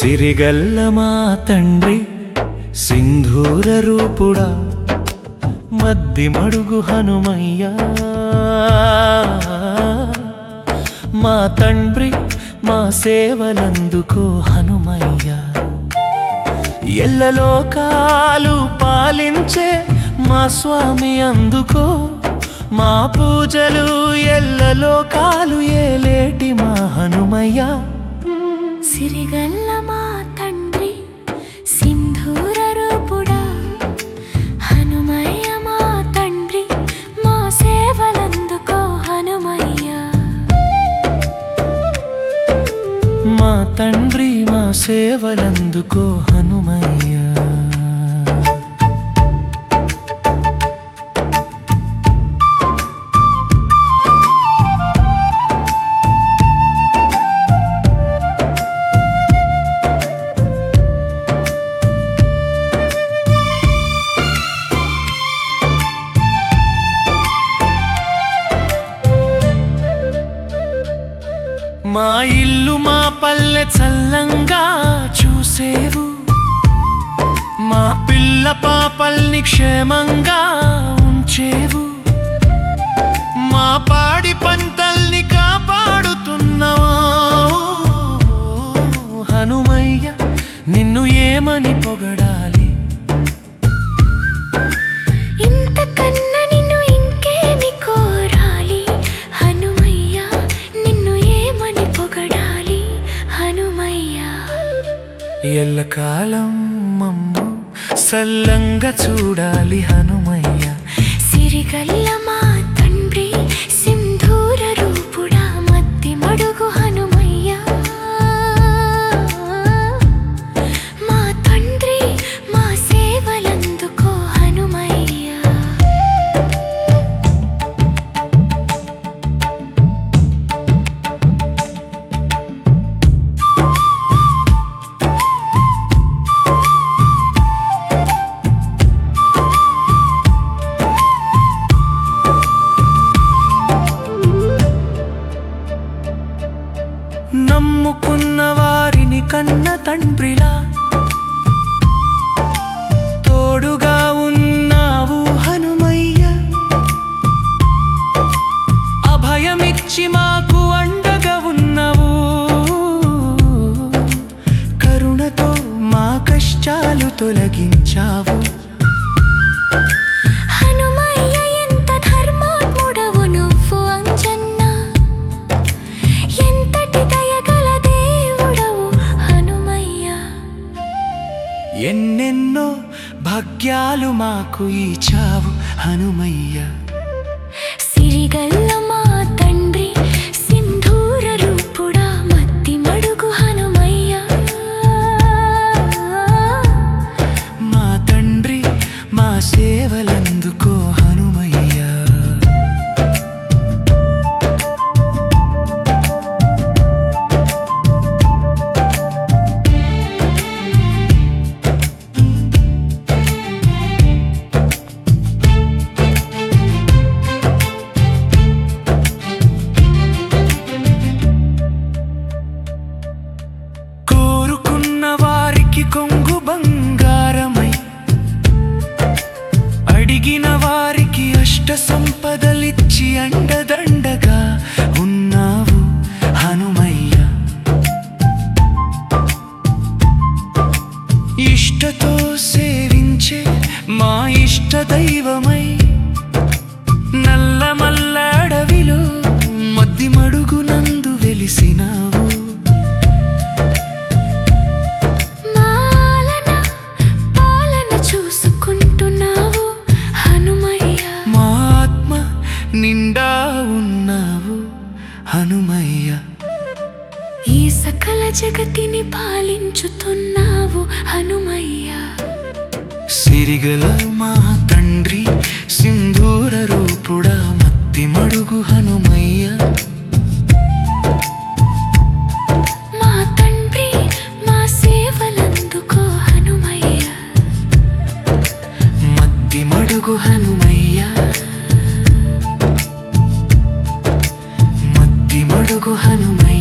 సిరిగల్ల మా తండ్రి సింధూర రూపుడా మద్ది మడుగు హనుమయ్యా మా తండ్రి మా సేవలందుకో హనుమయ్యా ఎల్లలోకాలు పాలించే మా స్వామి అందుకో మా పూజలు ఎల్లలోకాలు ఏలేటి మా హనుమయ్యా సిరిగల్ల మా తండ్రి సింధూర రూపుడా హనుమయ్య మా తండ్రి మా సేవలందుకో హనుమయ్య మా తండ్రి మా సేవలందుకో హనుమయ్యా మా ఇల్లు మా పల్లె చల్లంగా చూసేవు మా పిల్ల పాపల్ని క్షేమంగా ఉంచేవు మా పాడి పంటల్ని కాపాడుతున్నావా హనుమయ్య నిన్ను ఏమని పొగడాలి ఇంతకన్నా నిన్ను ఇంకేమి కోరాలి హనుమయ్య నిన్ను ఏమని పొగడాలి హనుమయ్య ఎల్లకాలం మమ్ము సల్లంగా చూడాలి హనుమయ్య సిరిగల్ల మా తండ్రి సింధూర రూపుడా మత్తి మడుగు హనుమయ్య మా తండ్రి మా సేవలందుకో హనుమయ్య నమ్ముకున్న వారిని కన్న తండ్రిలా తోడుగా ఉన్నావు హనుమయ్య అభయమిచ్చి మాకు అండగా ఉన్నావు కరుణతో మా కష్టాలు తొలగించావు హనుమయ్య ఎంత ధర్మాత్ముడవు నువ్వు అంజన్నా ఎంతటి దయగల దేవుడవు హనుమయ్య ఎన్నెన్నో భాగ్యాలు మాకు ఇచ్చావు హనుమయ్య సిరిగల్ల మా తండ్రి సింధూర రూపుడా మత్తి మడుగు హనుమయ్య మా తండ్రి మా సేవలందుకో హనుమయ్య కోరుకున్న వారికి కొంగు బంగారమై అడిగిన వారికి అష్ట సంపదలిచ్చి అండదండగా ఉన్నావు హనుమయ్య ఇష్టతో సేవించే మా ఇష్ట దైవమై నల్లమల్ల అడవిలో మద్ది మడుగునందు వెలిసినావు మాలన పాలన చూసుకుంటున్నావు హనుమయ్య మా ఆత్మ నిండా ఉన్నావు హనుమయ్య ఈ సకల జగతిని పాలించుతున్నావు హనుమయ్య సిరిగల మా తండ్రి సింధూర రూపుడా మత్తి మడుగు హనుమయ్య మా తండ్రి మా సేవలందుకో హనుమయ్య మత్తి మడుగు హనుమయ్య మత్తి మడుగు హనుమయ్య